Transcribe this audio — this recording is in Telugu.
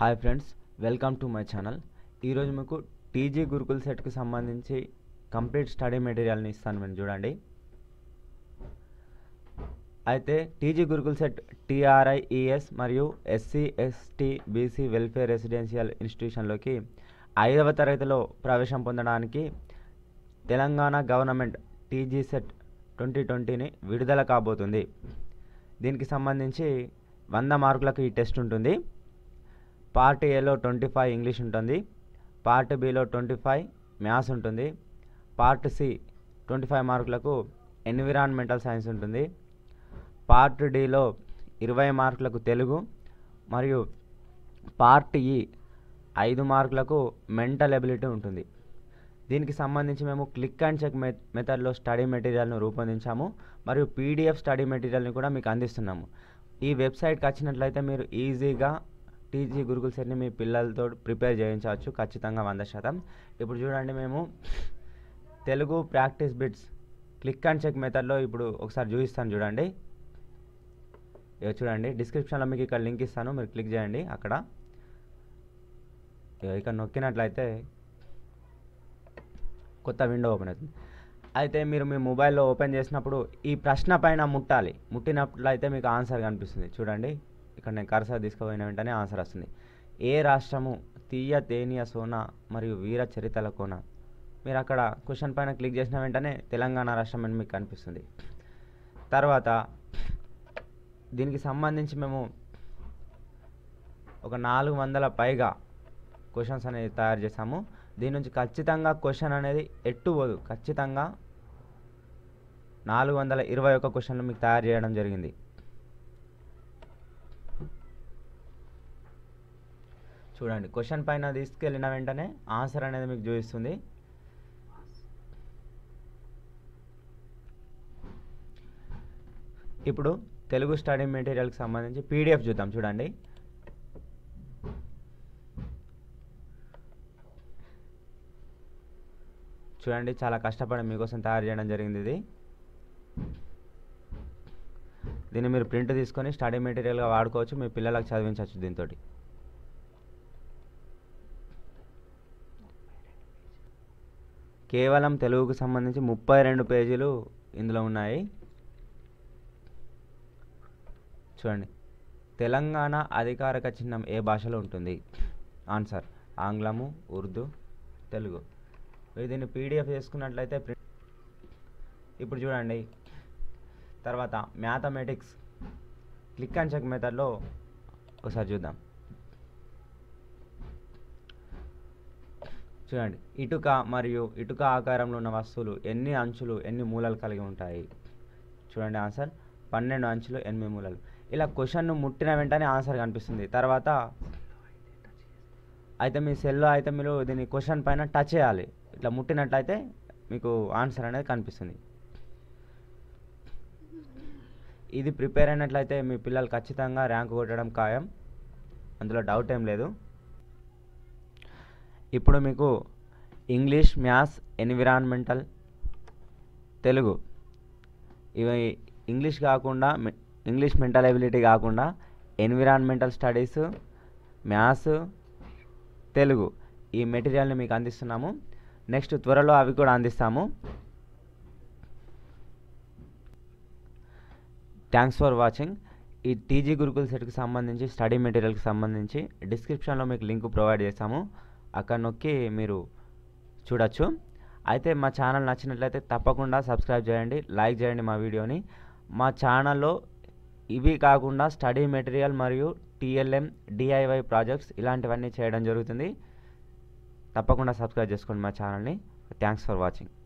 hi friends welcome to my channel ఈరోజు మీకు టీజీ గురుకుల్ సెట్కి సంబంధించి కంప్లీట్ స్టడీ మెటీరియల్ని ఇస్తాను మీరు చూడండి అయితే టీజీ గురుకుల్ సెట్ టీఆర్ఐఈఎస్ మరియు SC ST BC welfare residential ఇన్స్టిట్యూషన్లోకి ఐదవ తరగతిలో ప్రవేశం పొందడానికి Telangana government TG CET twenty ట్వంటీని విడుదల కాబోతుంది దీనికి సంబంధించి వంద మార్కులకు ఈ టెస్ట్ ఉంటుంది పార్ట్ ఏలో ట్వంటీ ఫైవ్ ఇంగ్లీష్ ఉంటుంది పార్ట్ బిలో ట్వంటీ ఫైవ్ మ్యాథ్స్ ఉంటుంది పార్ట్ సి ట్వంటీ ఫైవ్ మార్కులకు ఎన్విరాన్మెంటల్ సైన్స్ ఉంటుంది పార్ట్ డిలో ఇరవై మార్కులకు తెలుగు మరియు పార్ట్ ఈ ఐదు మార్కులకు మెంటల్ ఎబిలిటీ ఉంటుంది దీనికి సంబంధించి మేము క్లిక్ అండ్ చెక్ మె మెథడ్లో స్టడీ మెటీరియల్ను రూపొందించాము మరియు పీడిఎఫ్ స్టడీ మెటీరియల్ని కూడా మీకు అందిస్తున్నాము ఈ వెబ్సైట్కి వచ్చినట్లయితే మీరు ఈజీగా టీజీ గురుకుల్ సెట్ని మీ పిల్లలతో ప్రిపేర్ చేయించవచ్చు ఖచ్చితంగా వంద శాతం ఇప్పుడు చూడండి మేము Telugu practice bits click and check మెథడ్లో ఇప్పుడు ఒకసారి చూపిస్తాను చూడండి ఇక చూడండి డిస్క్రిప్షన్లో మీకు ఇక్కడ లింక్ ఇస్తాను మీరు క్లిక్ చేయండి అక్కడ ఇక ఇక్కడ నొక్కినట్లయితే కొత్త విండో ఓపెన్ అవుతుంది అయితే మీరు మీ మొబైల్లో ఓపెన్ చేసినప్పుడు ఈ ప్రశ్న పైన ముట్టాలి ముట్టినట్లయితే మీకు ఆన్సర్ కనిపిస్తుంది చూడండి ఇక్కడ నేను కర్సర్ తీసుకుపోయిన వెంటనే ఆన్సర్ వస్తుంది ఏ రాష్ట్రము తీయ తేనియ సోన మరియు వీర చరితల కోన మీరు అక్కడ క్వశ్చన్ పైన క్లిక్ చేసిన వెంటనే తెలంగాణ రాష్ట్రం అని మీకు కనిపిస్తుంది తర్వాత దీనికి సంబంధించి మేము ఒక నాలుగు వందల పైగా క్వశ్చన్స్ అనేది తయారు చేసాము దీని నుంచి ఖచ్చితంగా క్వశ్చన్ అనేది ఎట్టు పోదు ఖచ్చితంగా నాలుగు వందల ఇరవై ఒక్క క్వశ్చన్లు మీకు తయారు చేయడం జరిగింది చూడండి క్వశ్చన్ పైన తీసుకెళ్ళిన వెంటనే ఆన్సర్ అనేది మీకు చూపిస్తుంది ఇప్పుడు తెలుగు స్టడీ మెటీరియల్కి సంబంధించి పీడిఎఫ్ చూద్దాం చూడండి చూడండి చాలా కష్టపడి మీకోసం తయారు చేయడం జరిగింది ఇది దీన్ని మీరు ప్రింట్ తీసుకొని స్టడీ మెటీరియల్గా వాడుకోవచ్చు మీ పిల్లలకు చదివించవచ్చు దీంతో కేవలం తెలుగుకు సంబంధించి ముప్పై రెండు పేజీలు ఇందులో ఉన్నాయి చూడండి తెలంగాణ అధికారిక చిహ్నం ఏ భాషలో ఉంటుంది ఆన్సర్ ఆంగ్లము ఉర్దూ తెలుగు మీరు దీన్ని పీడిఎఫ్ చేసుకున్నట్లయితే ప్రింట్ ఇప్పుడు చూడండి తర్వాత మ్యాథమెటిక్స్ క్లిక్ అండ్ చెక్ మెథడ్లో ఒకసారి చూద్దాం చూడండి ఇటుక మరియు ఇటుక ఆకారంలో ఉన్న వస్తువులు ఎన్ని అంచులు ఎన్ని మూలలు కలిగి ఉంటాయి చూడండి ఆన్సర్ పన్నెండు అంచులు ఎనిమిది మూలలు ఇలా క్వశ్చన్ను ముట్టిన వెంటనే ఆన్సర్ కనిపిస్తుంది తర్వాత అయితే మీ సెల్లో అయితే మీరు దీన్ని క్వశ్చన్ పైన టచ్ చేయాలి ఇట్లా ముట్టినట్లయితే మీకు ఆన్సర్ అనేది కనిపిస్తుంది ఇది ప్రిపేర్ అయినట్లయితే మీ పిల్లలు ఖచ్చితంగా ర్యాంక్ కొట్టడం ఖాయం అందులో డౌట్ ఏం లేదు ఇప్పుడు మీకు ఇంగ్లీష్ మ్యాథ్స్ ఎన్విరాన్మెంటల్ తెలుగు ఇవి ఇంగ్లీష్ కాకుండా ఇంగ్లీష్ మెంటల్ ఎబిలిటీ కాకుండా ఎన్విరాన్మెంటల్ స్టడీస్ మ్యాథ్స్ తెలుగు ఈ మెటీరియల్ని మీకు అందిస్తున్నాము నెక్స్ట్ త్వరలో అవి కూడా అందిస్తాము థ్యాంక్స్ ఫర్ వాచింగ్ ఈ టీజీ గురుకుల్ సెట్కి సంబంధించి స్టడీ మెటీరియల్కి సంబంధించి డిస్క్రిప్షన్లో మీకు లింక్ ప్రొవైడ్ చేస్తాము అక్కడ నొక్కి మీరు చూడొచ్చు అయితే మా ఛానల్ నచ్చినట్లయితే తప్పకుండా సబ్స్క్రైబ్ చేయండి లైక్ చేయండి మా వీడియోని మా ఛానల్లో ఇవి కాకుండా స్టడీ మెటీరియల్ మరియు టీఎల్ఎం డిఐవై ప్రాజెక్ట్స్ ఇలాంటివన్నీ చేయడం జరుగుతుంది తప్పకుండా సబ్స్క్రైబ్ చేసుకోండి మా ఛానల్ని థ్యాంక్స్ ఫర్ వాచింగ్